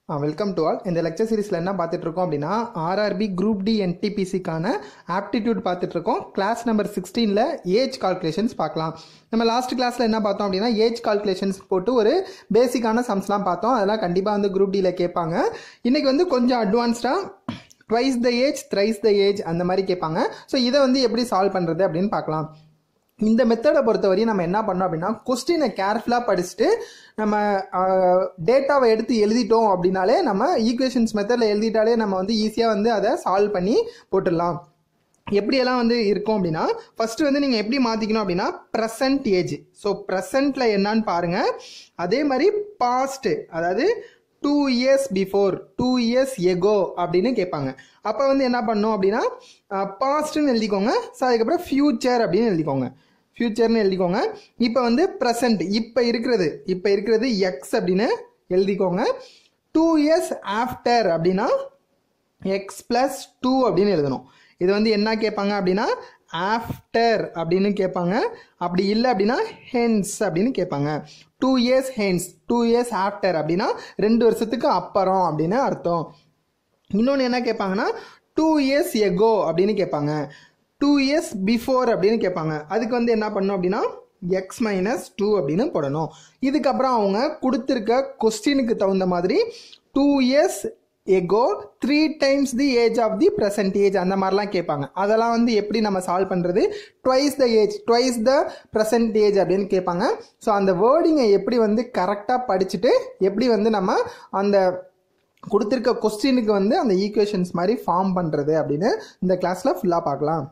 welcome to all இந்த lecture சீரிஸில் என்ன பார்த்துட்டு இருக்கோம் அப்படின்னா ஆர்ஆர்பி குரூப் டி என்டிபிசிக்கான ஆப்டிடியூட் பார்த்துட்டு இருக்கோம் கிளாஸ் நம்பர் சிக்ஸ்டீனில் ஏஜ் கால்குலேஷன்ஸ் பார்க்கலாம் நம்ம லாஸ்ட் கிளாஸில் என்ன பார்த்தோம் அப்படின்னா ஏஜ் கால்குலேஷன்ஸ் போட்டு ஒரு பேசிக்கான சம்ஸ்லாம் பார்த்தோம் அதெல்லாம் கண்டிப்பாக வந்து குரூப் டியில் கேட்பாங்க இன்றைக்கி வந்து கொஞ்சம் அட்வான்ஸ்டாக twice the age thrice the age அந்த மாதிரி கேட்பாங்க ஸோ இதை வந்து எப்படி சால்வ் பண்ணுறது அப்படின்னு பார்க்கலாம் இந்த மெத்தடை பொறுத்தவரையும் நம்ம என்ன பண்ணோம் அப்படின்னா கொஸ்டினை கேர்ஃபுல்லாக படிச்சுட்டு நம்ம டேட்டாவை எடுத்து எழுதிட்டோம் அப்படின்னாலே நம்ம ஈக்குவேஷன்ஸ் மெத்தடில் எழுதிட்டாலே நம்ம வந்து ஈஸியாக வந்து அதை சால்வ் பண்ணி போட்டுடலாம் எப்படியெல்லாம் வந்து இருக்கும் அப்படின்னா ஃபர்ஸ்ட் வந்து நீங்கள் எப்படி மாற்றிக்கணும் அப்படின்னா ப்ரெசன்ட் ஏஜ் ஸோ ப்ரெசண்ட்டில் என்னன்னு பாருங்கள் அதே மாதிரி பாஸ்ட் அதாவது two years before two years ago அப்படின்னு கேட்பாங்க அப்போ வந்து என்ன பண்ணும் அப்படின்னா பாஸ்ட்னு எழுதிக்கோங்க ஸோ அதுக்கப்புறம் ஃப்யூச்சர் அப்படின்னு எழுதிக்கோங்க ஃப்யூச்சர்னு எழுதிக்கோங்க இப்போ வந்து ப்ரெசண்ட் இப்போ இருக்கிறது இப்போ இருக்கிறது எக்ஸ் அப்படின்னு எழுதிக்கோங்க டூ இயர்ஸ் ஆஃப்டர் அப்படின்னா எக்ஸ் ப்ளஸ் டூ அப்படின்னு எழுதணும் இது வந்து என்ன கேட்பாங்க அப்படின்னா ஆஃப்டர் அப்படின்னு கேட்பாங்க அப்படி இல்லை அப்படின்னா ஹென்ஸ் அப்படின்னு கேட்பாங்க two years hence two years after அப்படின்னா ரெண்டு வருஷத்துக்கு அப்புறம் அப்படின்னு அர்த்தம் இன்னொன்று என்ன கேட்பாங்கன்னா டூ இயர்ஸ் எகோ அப்படின்னு கேட்பாங்க டூ இயர்ஸ் பிஃபோர் அப்படின்னு கேட்பாங்க அதுக்கு வந்து என்ன பண்ணும் அப்படின்னா எக்ஸ் மைனஸ் டூ அப்படின்னு போடணும் இதுக்கப்புறம் அவங்க கொடுத்துருக்க கொஸ்டினுக்கு தகுந்த மாதிரி two years ago three times the age of the present age அந்த மாதிரிலாம் கேட்பாங்க அதெல்லாம் வந்து எப்படி நம்ம சால்வ் பண்ணுறது twice the age twice the present age அப்படின்னு கேட்பாங்க ஸோ அந்த வேர்டிங்கை எப்படி வந்து கரெக்டாக படிச்சுட்டு எப்படி வந்து நம்ம அந்த கொடுத்துருக்க கொஸ்டினுக்கு வந்து அந்த ஈக்குவேஷன்ஸ் மாதிரி ஃபார்ம் பண்ணுறது அப்படின்னு இந்த கிளாஸில் ஃபுல்லாக பார்க்கலாம்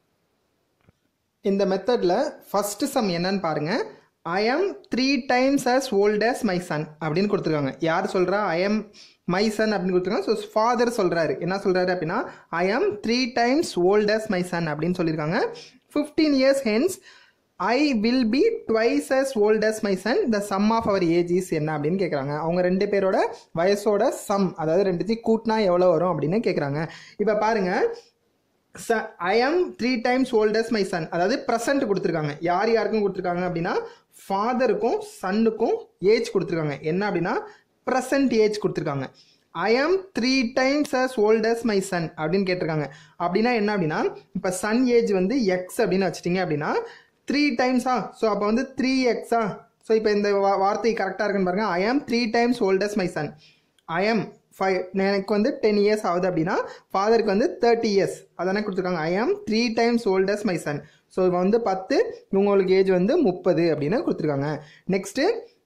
இந்த மெத்தடில் ஃபஸ்ட்டு சம் என்னன்னு பாருங்கள் I am three times as old as my son அப்படின்னு கொடுத்துருக்காங்க யார் சொல்கிறா ஐ எம் மை சன் அப்படின்னு கொடுத்துருக்காங்க ஸோ ஃபாதர் சொல்கிறாரு என்ன சொல்கிறாரு அப்படின்னா I am three times old as my son அப்படின்னு சொல்லியிருக்காங்க fifteen years hence I will be twice as old as my son the sum of our age is என்ன அப்படின்னு கேட்குறாங்க அவங்க ரெண்டு பேரோட வயசோட சம் அதாவது ரெண்டுத்தையும் கூட்டினா எவ்வளோ வரும் அப்படின்னு கேட்குறாங்க இப்போ பாருங்கள் ச I am three times old as my son அதாவது ப்ரெசன்ட் கொடுத்துருக்காங்க யார் யாருக்கும் கொடுத்துருக்காங்க அப்படின்னா ஃபாதருக்கும் சன்னுக்கும் ஏஜ் கொடுத்துருக்காங்க என்ன அப்படின்னா ப்ரெசன்ட் ஏஜ் கொடுத்துருக்காங்க I am three times as old as my son அப்படின்னு கேட்டிருக்காங்க அப்படின்னா என்ன அப்படின்னா இப்போ சன் ஏஜ் வந்து எக்ஸ் அப்படின்னு வச்சிட்டிங்க அப்படின்னா த்ரீ டைம்ஸா ஸோ அப்போ வந்து த்ரீ எக்ஸா ஸோ இப்போ இந்த வார்த்தை கரெக்டாக இருக்குன்னு பாருங்க I am three times old as my son I am five எனக்கு வந்து டென் இயர்ஸ் ஆகுது அப்படின்னா ஃபாதருக்கு வந்து தேர்ட்டி இயர்ஸ் அதானே கொடுத்துருக்காங்க I am three times old as my son so இப்போ வந்து பத்து இவங்களுக்கு ஏஜ் வந்து முப்பது அப்படின்னு கொடுத்துருக்காங்க நெக்ஸ்ட்டு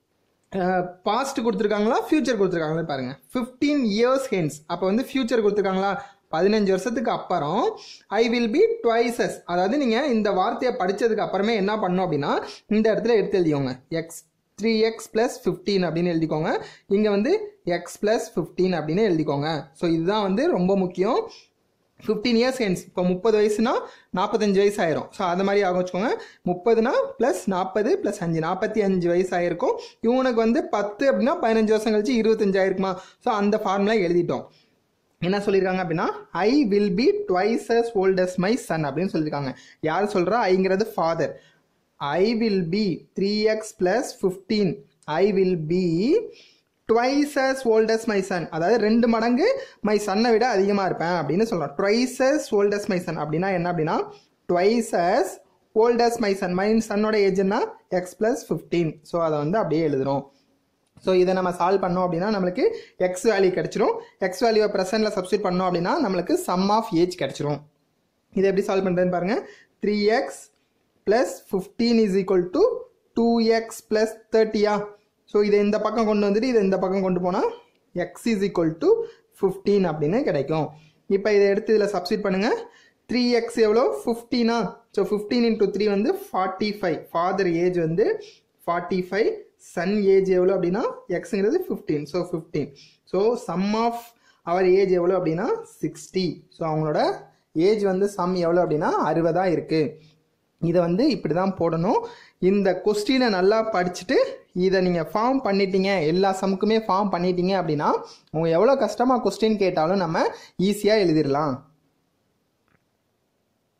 பாஸ்ட் கொடுத்துருக்காங்களா ஃபியூச்சர் கொடுத்துருக்காங்களா பாருங்கள் ஃபிஃப்டீன் இயர்ஸ் ஹென்ஸ் அப்போ வந்து ஃபியூச்சர் கொடுத்துருக்காங்களா பதினஞ்சு வருஷத்துக்கு அப்புறம் ஐ வில் பி ட்வைசஸ் அதாவது நீங்கள் இந்த வார்த்தையை படித்ததுக்கு அப்புறமே என்ன பண்ணோம் அப்படின்னா இந்த இடத்துல எடுத்து எழுதிக்கோங்க x three x plus fifteen அப்படின்னு எழுதிக்கோங்க இங்கே வந்து எக்ஸ் ப்ளஸ் ஃபிஃப்டீன் அப்படின்னு எழுதிக்கோங்க ஸோ இதுதான் வந்து ரொம்ப முக்கியம் ஃபிஃப்டீன் இயர்ஸ் ஹென்ஸ் இப்போ முப்பது வயசுனா நாற்பத்தஞ்சு வயசு ஆயிரும் ஸோ அது மாதிரி ஆக வச்சுக்கோங்க முப்பதுனா ப்ளஸ் நாற்பது ப்ளஸ் அஞ்சு நாற்பத்தி அஞ்சு வயசு ஆயிருக்கும் இவனுக்கு வந்து பத்து அப்படின்னா பதினஞ்சு வருஷம் கழிச்சு இருபத்தஞ்சு ஆயிருக்குமா ஸோ அந்த ஃபார்முலா எழுதிட்டோம் என்ன சொல்லியிருக்காங்க அப்படின்னா I will be twice as old as my son அப்படின்னு சொல்லியிருக்காங்க யார் சொல்கிறா ஐங்கிறது father I will be three x plus fifteen I will be twice as old as my son அதாவது ரெண்டு மடங்கு மை சன்னை விட அதிகமாக இருப்பேன் அப்படின்னு சொல்கிறோம் twice as old as my son அப்படின்னா என்ன அப்படின்னா twice as old as my son my சன்னோட ஏஜ்னா எக்ஸ் ப்ளஸ் ஃபிஃப்டீன் ஸோ அதை வந்து அப்படியே எழுதுறோம் ஸோ இதை நம்ம சால்வ் பண்ணோம் அப்படின்னா நம்மளுக்கு எக்ஸ் வேல்யூ கிடச்சிரும் எக்ஸ் வேல்யூவை ப்ரெசென்ட்டில் சப்ஸ்டியூட் பண்ணோம் அப்படின்னா நம்மளுக்கு சம் ஆஃப் ஏஜ் கிடச்சிரும் இதை எப்படி சால்வ் பண்ணுறதுன்னு பாருங்கள் three x plus fifteen is equal to two x plus தேர்ட்டியா ஸோ இதை இந்த பக்கம் கொண்டு வந்துட்டு இதை இந்த பக்கம் கொண்டு போனால் x is equal to fifteen அப்படின்னு கிடைக்கும் இப்போ இதை எடுத்து இதில் சப்ஸ்டியூட் பண்ணுங்கள் த்ரீ எக்ஸ் எவ்வளோ ஃபிஃப்டீனா ஸோ ஃபிஃப்டீன் இன்ட்டு த்ரீ வந்து ஃபார்ட்டி ஃபைவ் ஃபாதர் ஏஜ் வந்து ஃபார்ட்டி ஃபைவ் சன் ஏஜ் எவ்வளோ அப்படின்னா எக்ஸுங்கிறது fifteen so fifteen so sum of our age எவ்வளோ அப்படின்னா சிக்ஸ்டி ஸோ அவங்களோட ஏஜ் வந்து சம் எவ்வளோ அப்படின்னா அறுபதாக இருக்குது இதை வந்து இப்படி தான் போடணும் இந்த கொஸ்டினை நல்லா படிச்சுட்டு இதை நீங்கள் ஃபார்ம் பண்ணிட்டீங்க எல்லா சமுக்குமே ஃபார்ம் பண்ணிட்டீங்க அப்படின்னா அவங்க எவ்வளோ கஷ்டமாக கொஸ்டின் கேட்டாலும் நம்ம ஈஸியாக எழுதிடலாம்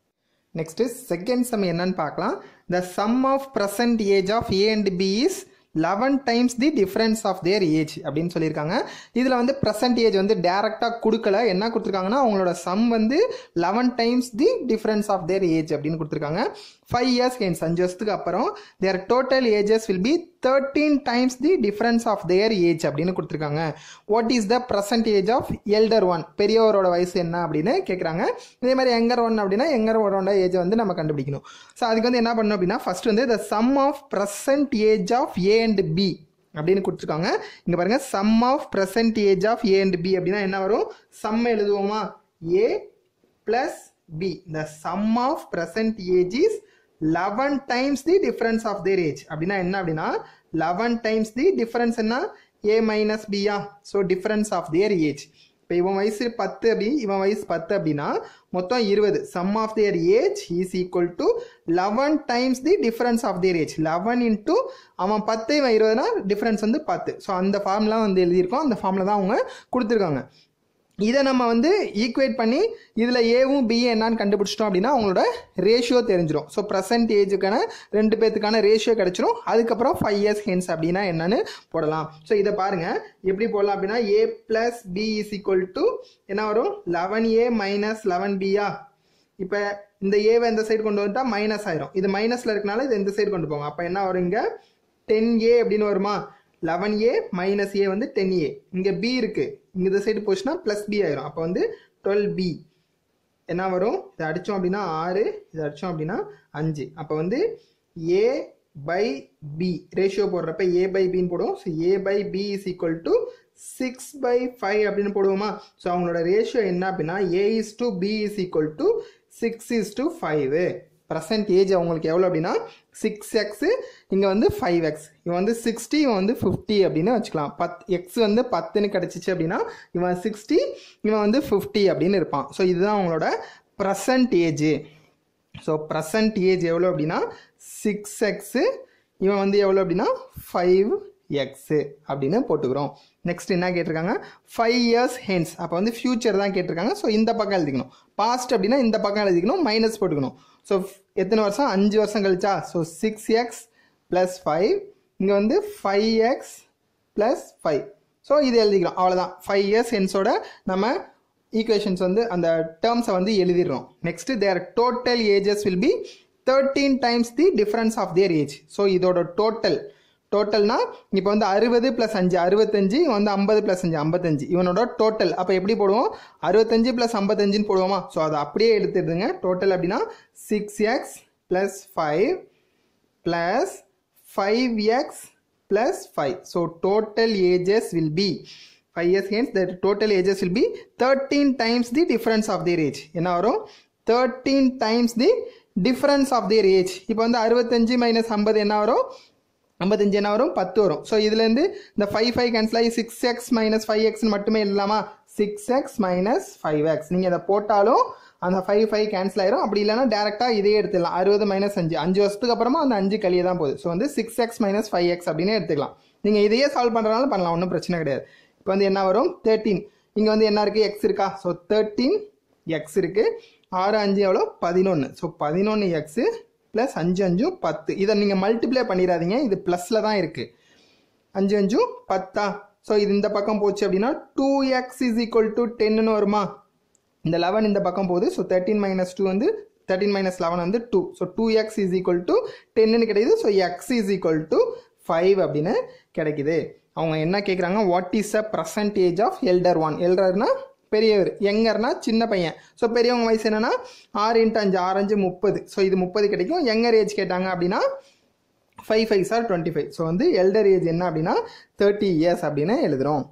நெக்ஸ்ட்டு செகண்ட் சம் என்னன்னு பார்க்கலாம் the sum of present age of A and B is eleven times the difference of their age அப்படின்னு சொல்லியிருக்காங்க இதில் வந்து ப்ரெசன்ட் ஏஜ் வந்து டேரெக்டாக கொடுக்கல என்ன கொடுத்துருக்காங்கன்னா அவங்களோட சம் வந்து eleven times the difference of their age அப்படின்னு கொடுத்துருக்காங்க ஃபைவ் இயர்ஸ் ஹென்ஸ் அஞ்சு வருஷத்துக்கு அப்புறம் their total ages will be thirteen times the difference of their age அப்படின்னு கொடுத்துருக்காங்க what is the present age of elder one பெரியவரோட வயசு என்ன அப்படின்னு கேட்குறாங்க இதே மாதிரி எங்கர் ஒன் அப்படின்னா எங்கர் ஒன்னோட ஏஜ் வந்து நம்ம கண்டுபிடிக்கணும் ஸோ அதுக்கு வந்து என்ன பண்ணணும் அப்படின்னா ஃபர்ஸ்ட் வந்து the sum of present age of A and B அப்படின்னு கொடுத்துருக்காங்க இங்கே பாருங்க sum of present age of A and B அப்படின்னா என்ன வரும் சம் எழுதுவோமா A plus B the sum of present age is eleven times the difference of their age அப்படின்னா என்ன அப்படின்னா லெவன் டைம்ஸ் தி டிஃபரன்ஸ் என்ன ஏ மைனஸ் பியா so difference of their age இப்போ இவன் வயசு பத்து அப்படி இவன் வயசு பத்து அப்படின்னா மொத்தம் இருபது sum of their age is equal to eleven times the difference of their age eleven into அவன் பத்து இவன் இருபதுனா டிஃபரன்ஸ் வந்து பத்து ஸோ அந்த ஃபார்ம்லாம் வந்து எழுதியிருக்கோம் அந்த ஃபார்மில் தான் அவங்க கொடுத்துருக்காங்க இதை நம்ம வந்து ஈக்குவேட் பண்ணி இதில் ஏவும் பி என்னன்னு கண்டுபிடிச்சிட்டோம் அப்படின்னா அவங்களோட ரேஷியோ தெரிஞ்சிடும் ஸோ ப்ரெசன்ட் ஏஜுக்கான ரெண்டு பேத்துக்கான ரேஷியோ கிடைச்சிரும் அதுக்கப்புறம் ஃபைவ் இயர்ஸ் ஹென்ஸ் அப்படின்னா என்னன்னு போடலாம் ஸோ இதை பாருங்க எப்படி போடலாம் அப்படின்னா A plus B is equal to என்ன வரும் லெவன் ஏ மைனஸ் லெவன் பியா இப்போ இந்த ஏவை இந்த சைடு கொண்டு வந்துட்டா மைனஸ் ஆயிரும் இது மைனஸில் இருக்கனால இது இந்த சைடு கொண்டு போங்க அப்போ என்ன வரும் இங்கே டென் ஏ அப்படின்னு வருமா லெவன் ஏ மைனஸ் ஏ வந்து டென் ஏ இங்கே பி இருக்கு இங்கே இந்த சைடு போச்சுன்னா ப்ளஸ் பி ஆயிரும் அப்போ வந்து டுவெல் பி என்ன வரும் இதை அடித்தோம் அப்படின்னா ஆறு இதை அடித்தோம் அப்படின்னா அஞ்சு அப்போ வந்து ஏ பை பி ரேஷியோ போடுறப்ப ஏ பை பின்னு போடுவோம் so A by B is equal to six by five அப்படின்னு போடுவோமா ஸோ அவங்களோட ரேஷியோ என்ன அப்படின்னா A is to B is equal to six is to five present age அவங்களுக்கு எவ்வளோ அப்படின்னா சிக்ஸ் எக்ஸு இங்கே வந்து ஃபைவ் எக்ஸ் இவன் வந்து சிக்ஸ்டி இவன் வந்து ஃபிஃப்டி அப்படின்னு வச்சுக்கலாம் பத் எக்ஸ் வந்து பத்துன்னு கிடச்சிச்சு அப்படின்னா இவன் சிக்ஸ்டி இவன் வந்து ஃபிஃப்டி அப்படின்னு இருப்பான் ஸோ இதுதான் அவங்களோட present age so present age எவ்வளோ அப்படின்னா சிக்ஸ் எக்ஸு இவன் வந்து எவ்வளோ அப்படின்னா ஃபைவ் எக்ஸு அப்படின்னு போட்டுக்கிறோம் நெக்ஸ்ட் என்ன கேட்டிருக்காங்க ஃபைவ் இயர்ஸ் ஹென்ஸ் அப்போ வந்து ஃபியூச்சர் தான் கேட்டிருக்காங்க ஸோ இந்த பக்கம் எழுதிக்கணும் பாஸ்ட் அப்படின்னா இந்த பக்கம் எழுதிக்கணும் மைனஸ் போட்டுக்கணும் ஸோ எத்தனை வருஷம் அஞ்சு வருஷம் கழிச்சா so six x plus five இங்கே வந்து five x plus five so இது எழுதிக்கிறோம் அவ்வளோதான் ஃபைவ் இயர்ஸ் ஹென்ஸோட நம்ம ஈக்குவேஷன்ஸ் வந்து அந்த டேர்ம்ஸை வந்து எழுதிடுறோம் next their total ages will be thirteen times the difference of their age so இதோட டோட்டல் டோட்டல்னா இப்போ வந்து அறுபது ப்ளஸ் அஞ்சு அறுபத்தஞ்சு இவன் வந்து ஐம்பது ப்ளஸ் அஞ்சு ஐம்பத்தஞ்சு இவனோட டோட்டல் அப்போ எப்படி போடுவோம் அறுபத்தஞ்சு ப்ளஸ் ஐம்பத்தஞ்சுன்னு போடுவோமா ஸோ அதை அப்படியே எடுத்துடுங்க டோட்டல் அப்படின்னா six x plus five plus five x plus five so total ages will be five years hence the total ages will be thirteen times the difference of their age என்ன வரும் thirteen times the difference of their age இப்போ வந்து அறுபத்தஞ்சு minus ஐம்பது என்ன வரும் ஐம்பத்தஞ்சு என்ன வரும் பத்து வரும் ஸோ இதுலேருந்து இந்த ஃபைவ் ஃபைவ் கேன்சல் ஆகி சிக்ஸ் எக்ஸ் மைனஸ் ஃபைவ் எக்ஸ்னு மட்டுமே எழுதலாமா six x minus five x நீங்கள் இதை போட்டாலும் அந்த ஃபைவ் ஃபைவ் கேன்சல் ஆயிரும் அப்படி இல்லைனா டேரெக்டாக இதே எடுத்துடலாம் அறுபது மைனஸ் அஞ்சு அஞ்சு வருஷத்துக்கு அப்புறமா அந்த அஞ்சு கழியே தான் போகுது ஸோ வந்து six x minus five x அப்படின்னு எடுத்துக்கலாம் நீங்கள் இதையே சால்வ் பண்ணுறதுனால பண்ணலாம் ஒன்றும் பிரச்சனை கிடையாது இப்போ வந்து என்ன வரும் தேர்ட்டீன் இங்கே வந்து என்ன இருக்குது எக்ஸ் இருக்கா ஸோ தேர்ட்டீன் எக்ஸ் இருக்குது ஆறு அஞ்சு எவ்வளோ பதினொன்று ஸோ பதினொன்று எக்ஸு ப்ளஸ் அஞ்சு அஞ்சும் பத்து இதை நீங்கள் மல்டிப்ளை பண்ணிடாதீங்க இது ப்ளஸில் தான் இருக்குது அஞ்சு அஞ்சும் பத்தா ஸோ இது இந்த பக்கம் போச்சு அப்படின்னா two x is equal to டென்னு வருமா இந்த லெவன் இந்த பக்கம் போகுது ஸோ தேர்ட்டின் மைனஸ் டூ வந்து தேர்ட்டின் மைனஸ் லெவன் வந்து two so two x is equal to டென்னு கிடைக்குது so x is equal to five அப்படின்னு கிடைக்குது அவங்க என்ன கேட்குறாங்க what is a percentage of elder one எல்டர்னா பெரியவர் யங்கர்னா சின்ன பையன் ஸோ பெரியவங்க வயசு என்னன்னா ஆறு இன்ட்டு அஞ்சு ஆறு அஞ்சு முப்பது ஸோ இது முப்பது கிடைக்கும் யங்கர் ஏஜ் கேட்டாங்க அப்படின்னா five five sir twenty five so வந்து எல்டர் ஏஜ் என்ன அப்படின்னா தேர்ட்டி இயர்ஸ் அப்படின்னு எழுதுகிறோம்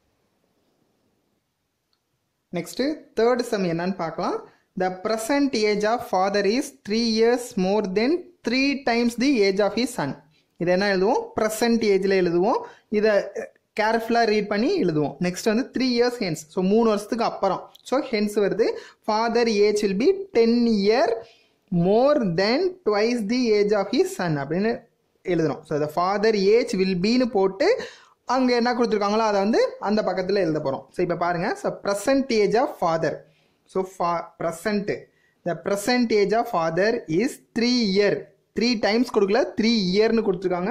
நெக்ஸ்ட்டு தேர்ட் சம் என்னன்னு பார்க்கலாம் the present age of father is three years more than three times the age of his son இதை என்ன எழுதுவோம் ப்ரெசன்ட் ஏஜில் எழுதுவோம் இதை கேர்ஃபுல்லாக ரீட் பண்ணி எழுதுவோம் நெக்ஸ்ட் வந்து த்ரீ இயர்ஸ் ஹென்ஸ் ஸோ மூணு வருஷத்துக்கு அப்புறம் ஸோ ஹென்ஸ் வருது father age will be ten year more than twice the age of his son அப்படின்னு எழுதுறோம் so the father age will பின்னு போட்டு அங்கே என்ன கொடுத்துருக்காங்களோ அதை வந்து அந்த பக்கத்தில் எழுத போகிறோம் ஸோ இப்போ பாருங்கள் so present age of father so ஃபா present the present age of father is three year three times கொடுக்கல த்ரீ இயர்னு கொடுத்துருக்காங்க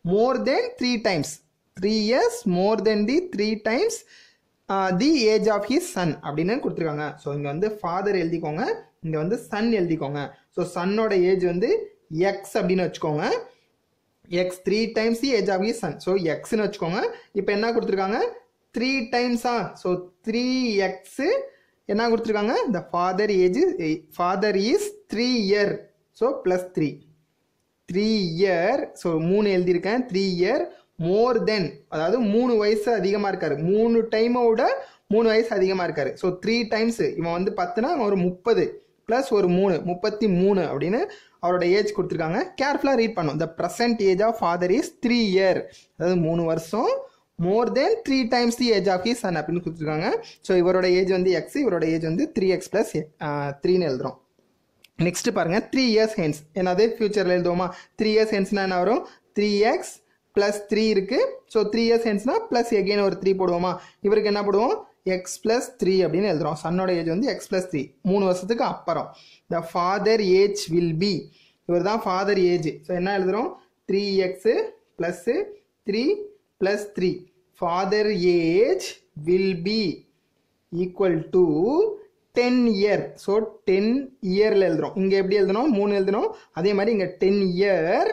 more than three times three years more than the three times the age of his son அப்படின்னு கொடுத்துருக்காங்க so இங்கே வந்து father எழுதிக்கோங்க இங்கே வந்து சன் எழுதிக்கோங்க ஸோ சன்னோட ஏஜ் வந்து எக்ஸ் அப்படின்னு வச்சுக்கோங்க x three times the age of his son so எக்ஸ்னு வச்சுக்கோங்க இப்போ என்ன கொடுத்துருக்காங்க த்ரீ டைம்ஸா ஸோ த்ரீ எக்ஸு என்ன கொடுத்துருக்காங்க இந்த father age father is three year so plus three three year so மூணு எழுதியிருக்கேன் த்ரீ இயர் மோர் தென் அதாவது மூணு வயசு அதிகமாக இருக்காரு மூணு டைமோட மூணு வயசு அதிகமாக இருக்காரு ஸோ த்ரீ டைம்ஸ் இவன் வந்து பார்த்தினா ஒரு முப்பது ப்ளஸ் ஒரு மூணு முப்பத்தி மூணு அப்படின்னு அவரோட ஏஜ் கொடுத்துருக்காங்க கேர்ஃபுல்லாக ரீட் பண்ணும் the present age of father is three year அதாவது மூணு வருஷம் more than three times the age of he son அப்படின்னு கொடுத்துருக்காங்க ஸோ இவரோட ஏஜ் வந்து எக்ஸ் இவரோட ஏஜ் வந்து த்ரீ எக்ஸ் ப்ளஸ் த்ரீன்னு எழுதுறோம் நெக்ஸ்ட் பாருங்க த்ரீ இயர்ஸ் ஹென்ஸ் என்னது ஃபியூச்சரில் எழுதுவோமா த்ரீ இயர்ஸ் ஹென்ஸ்னா என்ன வரும் த்ரீ எக்ஸ் ப்ளஸ் த்ரீ இருக்கு ஸோ த்ரீ இயர்ஸ் ஹென்ஸ்னா ப்ளஸ் எகெயின் ஒரு த்ரீ போடுவோமா இவருக்கு என்ன போடுவோம் எக்ஸ் ப்ளஸ் த்ரீ அப்படின்னு எழுதுறோம் சன்னோட ஏஜ் வந்து எக்ஸ் ப்ளஸ் த்ரீ மூணு வருஷத்துக்கு அப்புறம் the father age will be இவர் தான் ஃபாதர் ஏஜ் ஸோ என்ன எழுதுறோம் three x plus three plus three father age will be equal to ten year so ten இயரில் எழுதுறோம் இங்கே எப்படி எழுதணும் மூணு எழுதணும் அதே மாதிரி இங்கே ten year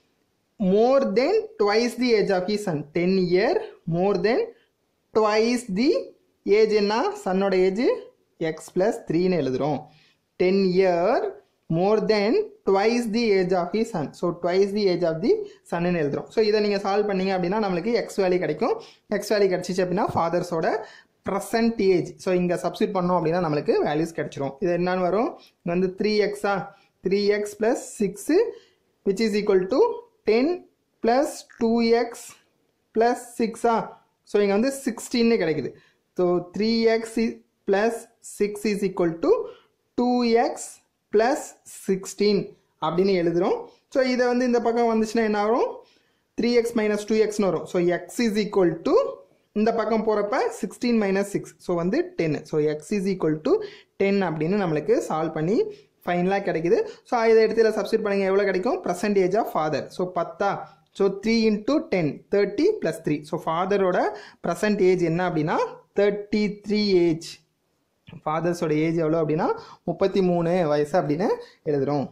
more than twice the age of he son ten year more than twice the age என்ன சன்னோட ஏஜ் எக்ஸ் ப்ளஸ் த்ரீன்னு எழுதுகிறோம் ten year more than twice the age of the son so twice the age of the சன்னு எழுதுறோம் so இதை நீங்கள் solve பண்ணீங்க அப்படின்னா நம்மளுக்கு எக்ஸ் வேல்யூ கிடைக்கும் எக்ஸ் வேல்யூ கிடச்சிச்சு அப்படின்னா ஃபாதர்ஸோட ப்ரெசன்ட் ஏஜ் ஸோ இங்கே சப்ஸ்டியூட் பண்ணோம் அப்படின்னா நம்மளுக்கு வேல்யூஸ் கிடைச்சிரும் இது என்னன்னு வரும் இங்கே வந்து த்ரீ எக்ஸா three x plus six which is equal to ten plus two x plus சிக்ஸா ஸோ இங்கே வந்து சிக்ஸ்டீன்னு கிடைக்குது so three x plus six is equal to two x plus sixteen அப்படின்னு எழுதுகிறோம் ஸோ இதை வந்து இந்த பக்கம் வந்துச்சுன்னா என்ன வரும் த்ரீ எக்ஸ் மைனஸ் டூ எக்ஸ்னு வரும் so x is equal to இந்த பக்கம் போகிறப்ப சிக்ஸ்டீன் மைனஸ் சிக்ஸ் ஸோ வந்து ten so x is equal to ten அப்படின்னு நம்மளுக்கு சால்வ் பண்ணி ஃபைனலாக கிடைக்குது ஸோ இதை இடத்துல சப்ஸ்டியூட் பண்ணுங்க எவ்வளோ கிடைக்கும் பர்சன்டேஜ் ஆஃப் ஃபாதர் ஸோ பத்தா so three into ten thirty plus three so ஃபாதரோட ப்ரெசன்ட் ஏஜ் என்ன அப்படின்னா தேர்ட்டி த்ரீ ஏஜ் ஃபாதர்ஸோட ஏஜ் எவ்வளோ அப்படின்னா முப்பத்தி மூணு வயசு அப்படின்னு எழுதுகிறோம்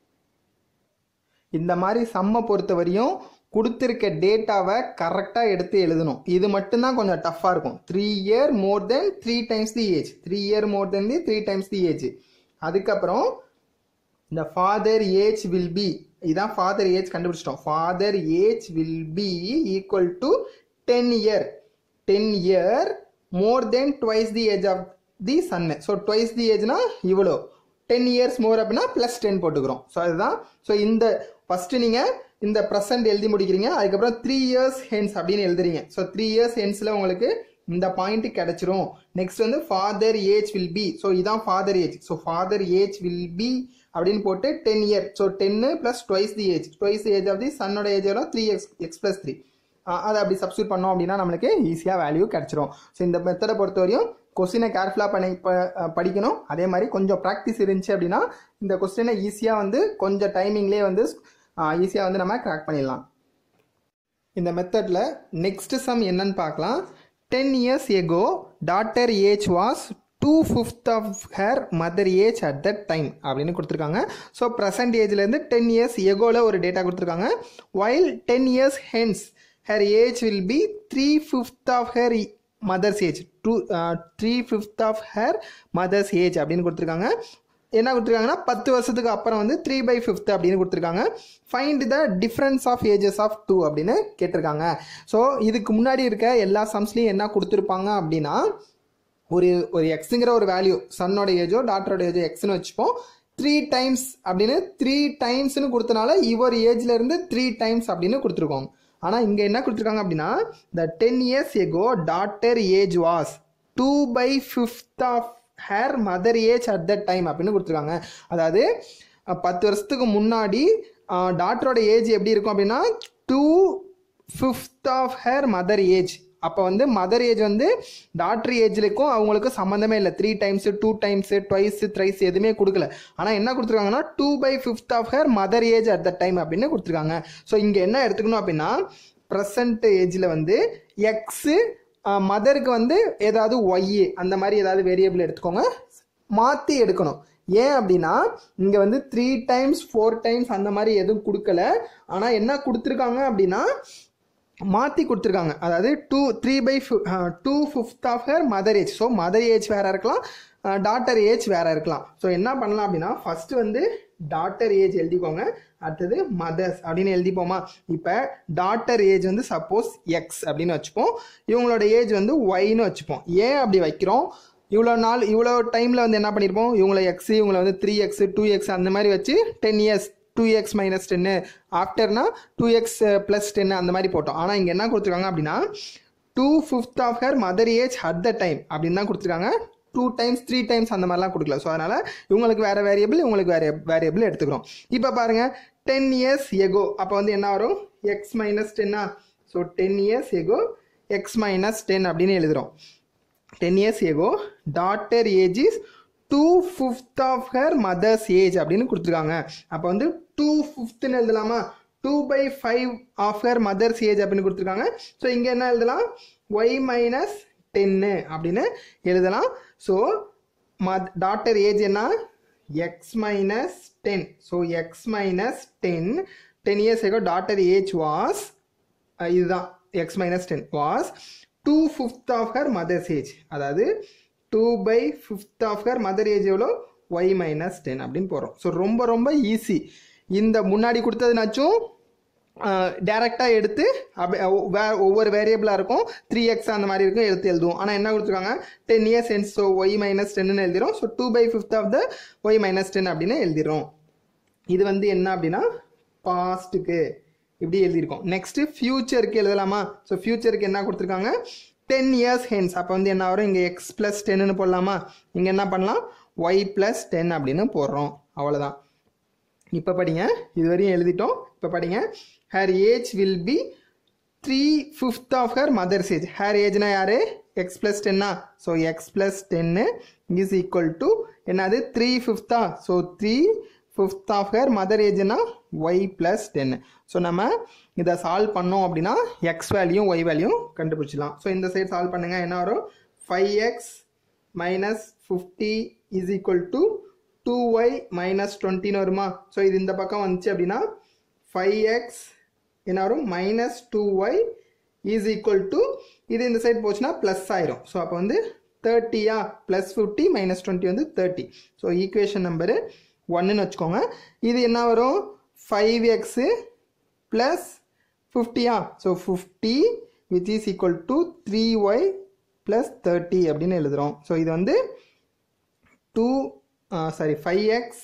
இந்த மாதிரி சம்மை பொறுத்த வரையும் கொடுத்துருக்க டேட்டாவை கரெக்டாக எடுத்து எழுதணும் இது மட்டும்தான் கொஞ்சம் டஃப்பாக இருக்கும் three year more than three times the age three year more than the three times the age அதுக்கப்புறம் இந்த ஃபாதர் ஏஜ் வில் பி இதான் ஃபாதர் ஏஜ் கண்டுபிடிச்சிட்டோம் father age will be equal to ten year ten year more than twice the age of the சன்னு so twice the ஏஜ்னா இவ்வளோ ten years more அப்படின்னா plus ten போட்டுக்கிறோம் so அதுதான் so இந்த first நீங்கள் இந்த ப்ரெசன்ட் எழுதி முடிக்கிறீங்க அதுக்கப்புறம் த்ரீ இயர்ஸ் ஹென்ஸ் அப்படின்னு எழுதுறீங்க ஸோ த்ரீ இயர்ஸ் ஹென்ஸில் உங்களுக்கு இந்த பாயிண்ட் கிடைச்சிரும் நெக்ஸ்ட் வந்து father age will be so இதான் father age so father age will be அப்படின்னு போட்டு டென் இயர் ஸோ டென்னு plus twice the age twice age of the சன்னோட ஏஜ் எவ்வளோ three x x plus three அதை அப்படி சப்ஸ்டியூட் பண்ணோம் அப்படின்னா நம்மளுக்கு ஈஸியாக வேல்யூ கிடச்சிரும் ஸோ இந்த மெத்தடை பொறுத்த வரையும் கொஸ்டினை கேர்ஃபுல்லாக பண்ணி ப- படிக்கணும் அதே மாதிரி கொஞ்சம் ப்ராக்டிஸ் இருந்துச்சு அப்படின்னா இந்த கொஸ்டினை ஈஸியாக வந்து கொஞ்சம் டைமிங்லேயே வந்து ஈஸியாக வந்து நம்ம கிராக் பண்ணிடலாம் இந்த மெத்தடில் நெக்ஸ்ட் சம் என்னன்னு பார்க்கலாம் ten years ago daughter age was two fifth of her mother age at that time அப்படின்னு கொடுத்துருக்காங்க ஸோ ப்ரெசன்ட் ஏஜ்லேருந்து டென் இயர்ஸ் எகோவில் ஒரு டேட்டா கொடுத்துருக்காங்க while ten years hence her age will be three fifth of her mother's age two three fifth of her mother's age அப்படின்னு கொடுத்துருக்காங்க என்ன கொடுத்துருக்காங்கன்னா பத்து வருஷத்துக்கு அப்புறம் வந்து த்ரீ பை ஃபிஃப்த் அப்படின்னு கொடுத்துருக்காங்க find the difference of ages of two அப்படின்னு கேட்டிருக்காங்க ஸோ இதுக்கு முன்னாடி இருக்க எல்லா சம்ஸ்லையும் என்ன கொடுத்துருப்பாங்க அப்படின்னா ஒரு ஒரு எக்ஸுங்கிற ஒரு வேல்யூ சன்னோட ஏஜோ டாட்டரோட ஏஜோ எக்ஸ்னு வச்சுப்போம் த்ரீ டைம்ஸ் அப்படின்னு த்ரீ டைம்ஸ்னு கொடுத்தனால இவர் ஏஜ்ல இருந்து த்ரீ டைம்ஸ் அப்படின்னு கொடுத்துருக்கோம் ஆனால் இங்கே என்ன கொடுத்துருக்காங்க அப்படின்னா the ten years ago daughter age was two by fifth of her mother age at that time அப்படின்னு கொடுத்துருக்காங்க அதாவது அஹ், பத்து வருஷத்துக்கு முன்னாடி டாக்டரோட ஏஜ் எப்படி இருக்கும் அப்படின்னா two fifth of her mother age அப்போ வந்து மதர் ஏஜ் வந்து டாக்டர் ஏஜ்லுக்கும் அவங்களுக்கு சம்மந்தமே இல்லை three times two times twice thrice எதுவுமே கொடுக்கல ஆனால் என்ன கொடுத்துருக்காங்கன்னா two by fifth of her mother age at the time அப்படின்னு கொடுத்துருக்காங்க ஸோ இங்கே என்ன எடுத்துக்கணும் அப்படின்னா ப்ரெசன்ட் ஏஜில் வந்து எக்ஸு மதருக்கு வந்து ஏதாவது ஒய் அந்த மாதிரி ஏதாவது வேரியபிள் எடுத்துக்கோங்க மாற்றி எடுக்கணும் ஏன் அப்படின்னா இங்கே வந்து த்ரீ டைம்ஸ் ஃபோர் டைம்ஸ் அந்த மாதிரி எதுவும் கொடுக்கல ஆனால் என்ன கொடுத்துருக்காங்க அப்படின்னா மாற்றி கொடுத்துருக்காங்க அதாவது two three by two fifth of her mother age so mother age வேறு இருக்கலாம் டாட்டர் ஏஜ் வேறு இருக்கலாம் ஸோ என்ன பண்ணலாம் அப்படின்னா ஃபஸ்ட்டு வந்து டாட்டர் ஏஜ் எழுதிக்கோங்க அடுத்தது மதர்ஸ் அப்படின்னு எழுதிப்போமா இப்போ டாட்டர் ஏஜ் வந்து சப்போஸ் எக்ஸ் அப்படின்னு வச்சுப்போம் இவங்களோட ஏஜ் வந்து ஒய்னு வச்சுப்போம் ஏன் அப்படி வைக்கிறோம் இவ்வளோ நாள் இவ்வளோ டைமில் வந்து என்ன பண்ணியிருப்போம் இவங்களை எக்ஸ் இவங்களை வந்து த்ரீ எக்ஸ் டூ எக்ஸ் அந்த மாதிரி வச்சு ten years two x minus டென்னு ஆஃப்டர்னா டூ எக்ஸ் ப்ளஸ் டென்னு அந்த மாதிரி போட்டோம் ஆனால் இங்கே என்ன கொடுத்துருக்காங்க அப்படின்னா two fifth of her mother age at the time அப்படின்னு தான் கொடுத்துருக்காங்க டூ டைம்ஸ் த்ரீ டைம்ஸ் அந்த மாதிரிலாம் கொடுக்கல ஸோ அதனால் இவங்களுக்கு வேறு வேரியபிள் இவங்களுக்கு வேறு வேரியபிள் எடுத்துக்கிறோம் இப்போ பாருங்கள் டென் இயர்ஸ் எகோ அப்போ வந்து என்ன வரும் எக்ஸ் மைனஸ் டென்னா so ten years ago x minus ten அப்படின்னு எழுதுகிறோம் ten years ago daughter age is two fifth of her mother's age அப்படின்னு கொடுத்துருக்காங்க அப்போ வந்து டூ ஃபிஃப்த்னு எழுதலாமா two by five of her mother's age அப்படின்னு கொடுத்துருக்காங்க ஸோ இங்கே என்ன எழுதலாம் ஒய் மைனஸ் டென்னு அப்படின்னு எழுதலாம் ஸோ மத் டாட்டர் ஏஜ் என்ன x minus ten so x minus ten ten years ago daughter age was இதுதான் x minus ten was two fifth of her mother's age அதாவது two by fifth of her mother age எவ்வளோ y minus ten அப்படின்னு போகிறோம் so ரொம்ப ரொம்ப easy இந்த முன்னாடி கொடுத்ததுனாச்சும் டேரெக்டாக எடுத்து அப்படி வே ஒவ்வொரு வேரியபிளாக இருக்கும் த்ரீ எக்ஸ் அந்த மாதிரி இருக்கும் எடுத்து எழுதுவோம் ஆனால் என்ன கொடுத்துருக்காங்க ten years since so y minus டென்னு எழுதிரும் so two by fifth of the y minus ten அப்படின்னு எழுதிரும் இது வந்து என்ன அப்படின்னா பாஸ்ட்டுக்கு இப்படி எழுதியிருக்கோம் நெக்ஸ்ட்டு ஃபியூச்சருக்கு எழுதலாமா ஸோ ஃபியூச்சருக்கு என்ன கொடுத்துருக்காங்க டென் இயர்ஸ் ஹென்ஸ் அப்போ வந்து என்ன வரும் இங்கே எக்ஸ் ப்ளஸ் டென்னு போடலாமா இங்கே என்ன பண்ணலாம் ஒய் ப்ளஸ் டென் அப்படின்னு போடுறோம் அவ்வளோதான் இப்போ படிங்க இது வரையும் எழுதிட்டோம் இப்போ படிங்க her age will be three fifth of her mother's age her ஏஜ்னா யார் எக்ஸ் ப்ளஸ் டென்னா ஸோ எக்ஸ் ப்ளஸ் டென்னு இஸ் ஈக்குவல் டு என்னது த்ரீ ஃபிஃப்த்தா so three fifth of her mother ஏஜ்னா ஒய் ப்ளஸ் டென்னு ஸோ நம்ம இதை சால்வ் பண்ணோம் அப்படின்னா எக்ஸ் வேல்யூ ஒய் வேல்யூ கண்டுபிடிச்சிடலாம் ஸோ இந்த சைடு சால்வ் பண்ணுங்கள் என்ன வரும் five x minus fifty is equal to two y minus டுவெண்ட்டின்னு வருமா ஸோ இது இந்த பக்கம் வந்துச்சு அப்படின்னா ஃபைவ் எக்ஸ் என்ன வரும் minus two y is equal to இது இந்த சைடு போச்சுன்னா ப்ளஸ் ஆயிரும் ஸோ அப்போ வந்து தேர்ட்டியா ப்ளஸ் ஃபிஃப்டி மைனஸ் டுவெண்ட்டி வந்து தேர்ட்டி ஸோ ஈக்குவேஷன் நம்பரு ஒன்றுன்னு வச்சுக்கோங்க இது என்ன வரும் ஃபைவ் எக்ஸு ப்ளஸ் ஃபிஃப்டியா so fifty which is equal to three y plus thirty அப்படின்னு எழுதுகிறோம் ஸோ இது வந்து two sorry five x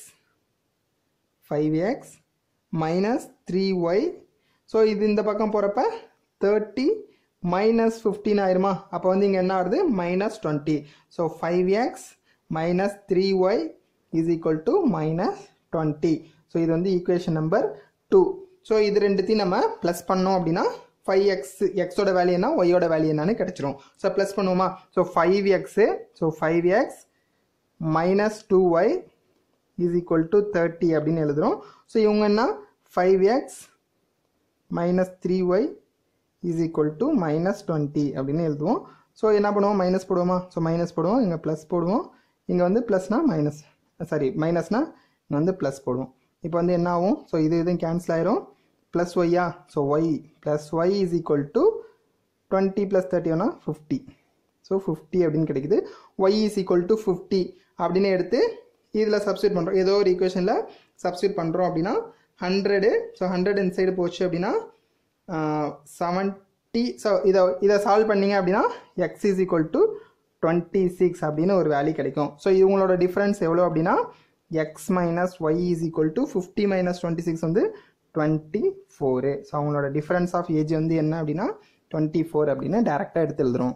five x minus three y so இது இந்த பக்கம் போகிறப்ப தேர்ட்டி மைனஸ் ஃபிஃப்டின் ஆயிருமா அப்போ வந்து இங்கே என்ன வருது minus twenty so five x minus three y is equal to minus twenty so இது வந்து ஈக்குவேஷன் நம்பர் டூ ஸோ இது ரெண்டுத்தையும் நம்ம ப்ளஸ் பண்ணோம் அப்படின்னா ஃபைவ் எக்ஸ் எக்ஸோட வேல்யூ என்ன ஒய்யோட வேல்யூ என்னன்னு கிடச்சிரும் ஸோ ப்ளஸ் பண்ணுவோமா so five x so five x minus two y is equal to thirty அப்படின்னு எழுதுகிறோம் ஸோ இவங்க என்ன five x minus three y is equal to minus twenty அப்படின்னு எழுதுவோம் ஸோ என்ன பண்ணுவோம் மைனஸ் போடுவோமா ஸோ மைனஸ் போடுவோம் இங்கே ப்ளஸ் போடுவோம் இங்கே வந்து ப்ளஸ்னா மைனஸ் சாரி மைனஸ்னா இங்கே வந்து ப்ளஸ் போடுவோம் இப்போ வந்து என்ன ஆகும் ஸோ இது இதுவும் கேன்சல் ஆயிரும் ப்ளஸ் ஒய்யா so y plus y is equal to twenty plus thirty ஒன்னா ஃபிஃப்டி ஸோ ஃபிஃப்டி அப்படின்னு கிடைக்குது y is equal to fifty அப்படின்னு எடுத்து இதில் சப்ஸ்டியூட் பண்ணுறோம் ஏதோ ஒரு ஈக்குவேஷனில் சப்ஸ்டியூட் பண்ணுறோம் அப்படின்னா ஹண்ட்ரடு ஸோ ஹண்ட்ரட் இந்த சைடு போச்சு அப்படின்னா செவன்ட்டி ஸோ இதை இதை சால்வ் பண்ணீங்க அப்படின்னா x is equal to twenty six அப்படின்னு ஒரு வேல்யூ கிடைக்கும் ஸோ இவங்களோட டிஃப்ரென்ஸ் எவ்வளோ அப்படின்னா x minus y is equal to fifty minus twenty six வந்து டுவெண்ட்டி ஃபோரு ஸோ அவங்களோட டிஃப்ரென்ஸ் ஆஃப் ஏஜ் வந்து என்ன அப்படின்னா டுவெண்ட்டி ஃபோர் அப்படின்னு டேரெக்டாக எடுத்து எழுதுறோம்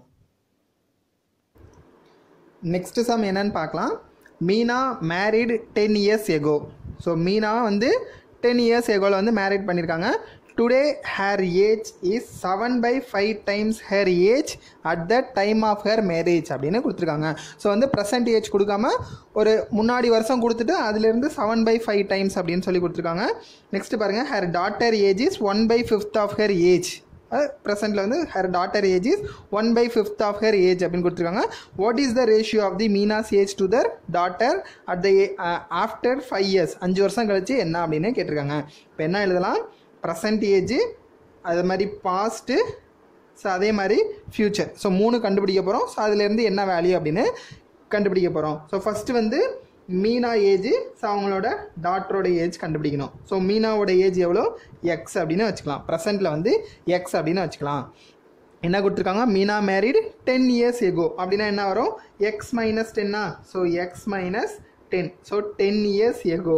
நெக்ஸ்ட் சம் என்னன்னு பார்க்கலாம் Meena married ten years ago so Meena வந்து டென் இயர்ஸ் எகோவில் வந்து மேரிட் பண்ணியிருக்காங்க today her age is seven by five times her age at the time of her marriage அப்படின்னு கொடுத்துருக்காங்க ஸோ வந்து ப்ரெசன்ட் ஏஜ் கொடுக்காம ஒரு முன்னாடி வருஷம் கொடுத்துட்டு அதுலேருந்து செவன் பை ஃபைவ் டைம்ஸ் அப்படின்னு சொல்லி கொடுத்துருக்காங்க நெக்ஸ்ட் பாருங்கள் her daughter age is one by fifth of her age ப்ரெசென்ட்டில் வந்து her daughter age is one by fifth of her age அப்படின்னு கொடுத்துருக்காங்க what is the ratio of the Meena's age to her daughter at the after five years அஞ்சு வருஷம் கழிச்சு என்ன அப்படின்னு கேட்டிருக்காங்க இப்போ என்ன எழுதலாம் ப்ரெசன்ட் ஏஜ் அது மாதிரி பாஸ்ட்டு ஸோ அதே மாதிரி ஃப்யூச்சர் ஸோ மூணு கண்டுபிடிக்க போகிறோம் ஸோ அதுலேருந்து என்ன வேல்யூ அப்படின்னு கண்டுபிடிக்க போகிறோம் ஸோ ஃபஸ்ட்டு வந்து மீனா ஏஜ் ஸோ அவங்களோட டாக்டரோட ஏஜ் கண்டுபிடிக்கணும் ஸோ மீனாவோட ஏஜ் எவ்வளோ எக்ஸ் அப்படின்னு வச்சுக்கலாம் ப்ரெசென்ட்டில் வந்து எக்ஸ் அப்படின்னு வச்சுக்கலாம் என்ன கொடுத்துருக்காங்க Meena married ten years ago அப்படின்னா என்ன வரும் எக்ஸ் மைனஸ் டென்னா so x minus ten so ten years ago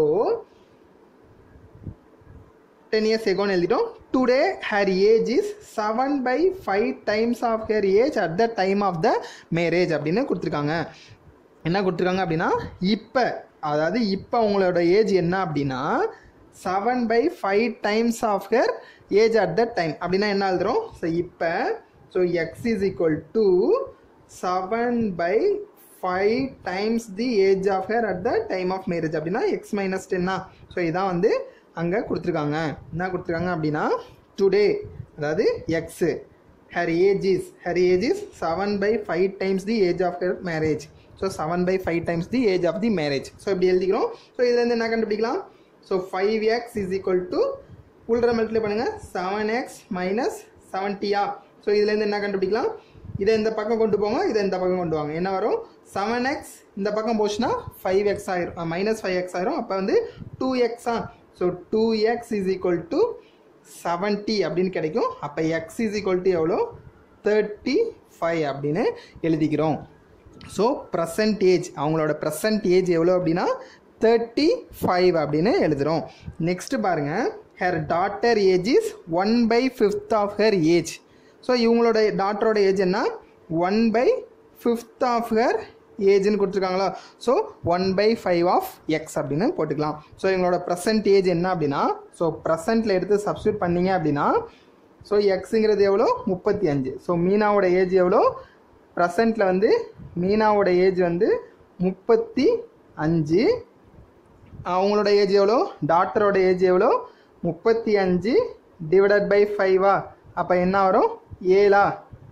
ten years எகோன்னு எழுதிட்டோம் today her age is seven by five times of her age at the time of the marriage அப்படின்னு கொடுத்துருக்காங்க என்ன கொடுத்துருக்காங்க அப்படின்னா இப்போ அதாவது இப்போ அவங்களோட ஏஜ் என்ன அப்படின்னா seven by five times of her age at the time அப்படின்னா என்ன எழுதுறோம் ஸோ இப்போ so x is equal to seven by five times the age of her at the time of marriage அப்படின்னா எக்ஸ் மைனஸ் டென்னா so இதான் வந்து அங்கே கொடுத்துருக்காங்க என்ன கொடுத்துருக்காங்க அப்படின்னா டுடே அதாவது x her age is her age is seven by five times the age of her marriage so seven by five times the age of the marriage so இப்படி எழுதிக்கிறோம் ஸோ இதுலேருந்து என்ன கண்டுபிடிக்கலாம் so five x is equal to உள்ற multiply பண்ணுங்கள் seven x minus செவன்ட்டியா so இதுலேருந்து என்ன கண்டுபிடிக்கலாம் இதை இந்த பக்கம் கொண்டு போங்க இதை இந்த பக்கம் கொண்டு வாங்க என்ன வரும் செவன் எக்ஸ் இந்த பக்கம் போச்சுன்னா ஃபைவ் எக்ஸ் ஆயிரும் மைனஸ் ஃபைவ் எக்ஸ் ஆயிரும் அப்போ வந்து டூ எக்ஸா so two x is equal to seventy அப்படின்னு கிடைக்கும் அப்போ எக்ஸ் இஸ் ஈக்குவல் டு எவ்வளோ தேர்ட்டி ஃபைவ் அப்படின்னு எழுதிக்கிறோம் ஸோ ப்ரெசன்ட் ஏஜ் அவங்களோட ப்ரெசன்ட் ஏஜ் எவ்வளோ அப்படின்னா தேர்ட்டி ஃபைவ் அப்படின்னு எழுதுகிறோம் நெக்ஸ்ட் பாருங்கள் her daughter age is one by fifth of her age so இவங்களோட டாட்டரோட ஏஜ் என்ன one by fifth of her ஏஜ்னு கொடுத்துருக்காங்களா so one by five of x அப்படின்னு போட்டுக்கலாம் ஸோ எங்களோட ப்ரெசன்ட் ஏஜ் என்ன அப்படின்னா ஸோ ப்ரெசண்ட்டில் எடுத்து சப்ஸ்டியூட் பண்ணீங்க அப்படின்னா ஸோ எக்ஸுங்கிறது எவ்வளோ முப்பத்தி அஞ்சு ஸோ மீனாவோட ஏஜ் எவ்வளோ ப்ரெசண்ட்டில் வந்து மீனாவோட ஏஜ் வந்து முப்பத்தி அஞ்சு அவங்களோட ஏஜ் எவ்வளோ டாக்டரோட ஏஜ் எவ்வளோ முப்பத்தி அஞ்சு டிவைடட் பை ஃபைவா அப்போ என்ன வரும் ஏழா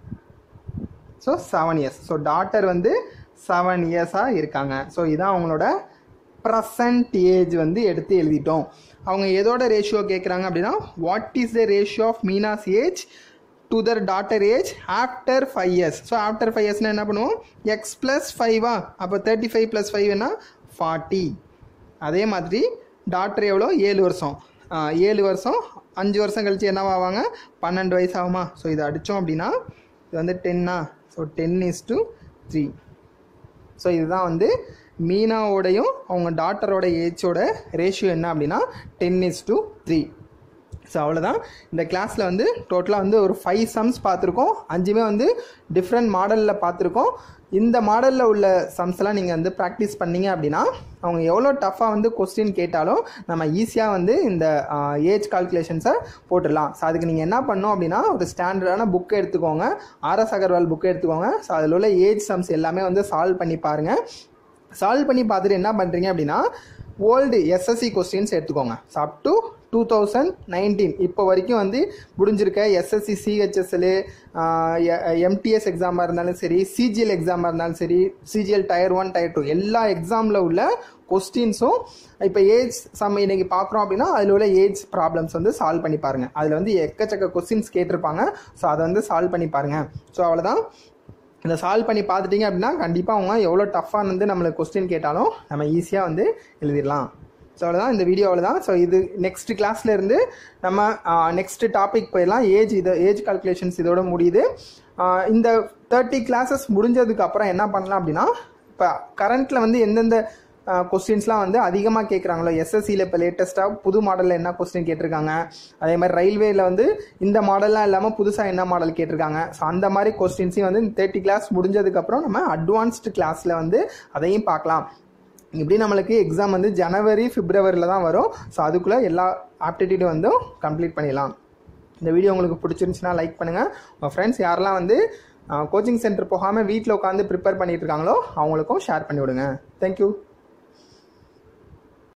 so seven years so daughter வந்து செவன் இயர்ஸாக இருக்காங்க ஸோ இதான் அவங்களோட ப்ரெசன்ட் ஏஜ் வந்து எடுத்து எழுதிட்டோம் அவங்க எதோட ரேஷியோ கேட்குறாங்க அப்படின்னா what is the ratio of Meena's age to her daughter age after five years so after five இயர்ஸ்னால் என்ன பண்ணுவோம் எக்ஸ் ப்ளஸ் ஃபைவா அப்போ தேர்ட்டி ஃபைவ் ப்ளஸ் ஃபைவ்னா ஃபார்ட்டி அதே மாதிரி டாக்டர் எவ்வளோ ஏழு வருஷம் ஏழு வருஷம் அஞ்சு வருஷம் கழித்து என்னவாவாங்க பன்னெண்டு வயசு ஆகுமா ஸோ இதை அடித்தோம் அப்படின்னா இது வந்து டென்னா so ten is to three so இதுதான் வந்து மீனாவோடையும் அவங்க டாட்டரோட ஏஜோட ரேஷியோ என்ன அப்படின்னா ten is to three so அவ்வளோதான் இந்த கிளாஸில் வந்து டோட்டலாக வந்து ஒரு ஃபைவ் சம்ஸ் பார்த்துருக்கோம் அஞ்சுமே வந்து டிஃப்ரெண்ட் மாடலில் பார்த்துருக்கோம் இந்த மாடலில் உள்ள சம்ஸ்லாம் நீங்கள் வந்து ப்ராக்டிஸ் பண்ணீங்க அப்படின்னா அவங்க எவ்வளோ டஃப்பாக வந்து கொஸ்டின் கேட்டாலும் நம்ம ஈஸியாக வந்து இந்த ஏஜ் கால்குலேஷன்ஸை போட்டுடலாம் ஸோ அதுக்கு நீங்கள் என்ன பண்ணோம் அப்படின்னா ஒரு ஸ்டாண்டர்டான புக்கை எடுத்துக்கோங்க ஆர்எஸ் அகர்வால் புக்கை எடுத்துக்கோங்க ஸோ அதில் உள்ள ஏஜ் சம்ஸ் எல்லாமே வந்து சால்வ் பண்ணி பாருங்கள் சால்வ் பண்ணி பார்த்துட்டு என்ன பண்ணுறீங்க அப்படின்னா ஓல்டு எஸ்எஸ்சி கொஸ்டின்ஸ் எடுத்துக்கோங்க so up to two thousand nineteen இப்போ வரைக்கும் வந்து முடிஞ்சிருக்க எஸ்எஸ்சி சிஹெச்எஸ்எல் எம்டிஎஸ் எக்ஸாமாக இருந்தாலும் சரி சிஜிஎல் எக்ஸாமாக இருந்தாலும் சரி CGL tier one tier two எல்லா எக்ஸாமில் உள்ள கொஸ்டின்ஸும் இப்போ ஏஜ் சம் இன்னைக்கு பார்க்குறோம் அப்படின்னா அதில் உள்ள ஏஜ் ப்ராப்ளம்ஸ் வந்து சால்வ் பண்ணி பாருங்கள் அதில் வந்து எக்கச்சக்க கொஸ்டின்ஸ் கேட்டிருப்பாங்க ஸோ அதை வந்து சால்வ் பண்ணி பாருங்கள் ஸோ அவ்வளோதான் இதை சால்வ் பண்ணி பார்த்துட்டிங்க அப்படின்னா கண்டிப்பாக அவங்க எவ்வளோ டஃப்பாக வந்து நம்மளுக்கு கொஸ்டின் கேட்டாலும் நம்ம ஈஸியாக வந்து எழுதிடலாம் ஸோ அவ்வளோதான் இந்த வீடியோ அவ்வளோதான் ஸோ இது நெக்ஸ்ட் கிளாஸ்ல இருந்து நம்ம நெக்ஸ்ட் டாபிக் போயிடலாம் ஏஜ் இது ஏஜ் கால்குலேஷன்ஸ் இதோட முடியுது இந்த தேர்ட்டி கிளாஸஸ் முடிஞ்சதுக்கு அப்புறம் என்ன பண்ணலாம் அப்படின்னா இப்போ கரண்ட்டில் வந்து எந்தெந்த கொஸ்டின்ஸ்லாம் வந்து அதிகமாக கேட்குறாங்களோ எஸ்எஸ்சியில் இப்போ லேட்டஸ்ட்டாக புது மாடலில் என்ன கொஸ்டின் கேட்டிருக்காங்க அதே மாதிரி ரயில்வேயில் வந்து இந்த மாடல்லாம் இல்லாமல் புதுசாக என்ன மாடல் கேட்டிருக்காங்க ஸோ அந்த மாதிரி கொஸ்டின்ஸையும் வந்து தேர்ட்டி கிளாஸ் முடிஞ்சதுக்கப்புறம் நம்ம அட்வான்ஸ்டு கிளாஸில் வந்து அதையும் பார்க்கலாம் இப்படி நம்மளுக்கு எக்ஸாம் வந்து ஜனவரி பிப்ரவரியில் தான் வரும் ஸோ அதுக்குள்ளே எல்லா ஆப்டிடியூடும் வந்து கம்ப்ளீட் பண்ணிடலாம் இந்த வீடியோ உங்களுக்கு பிடிச்சிருந்துச்சுன்னா லைக் பண்ணுங்கள் உங்கள் ஃப்ரெண்ட்ஸ் யாரெல்லாம் வந்து கோச்சிங் சென்டர் போகாமல் வீட்டில் உட்காந்து ப்ரிப்பேர் பண்ணிட்டு இருக்காங்களோ அவங்களுக்கும் ஷேர் பண்ணி விடுங்க தேங்க்யூ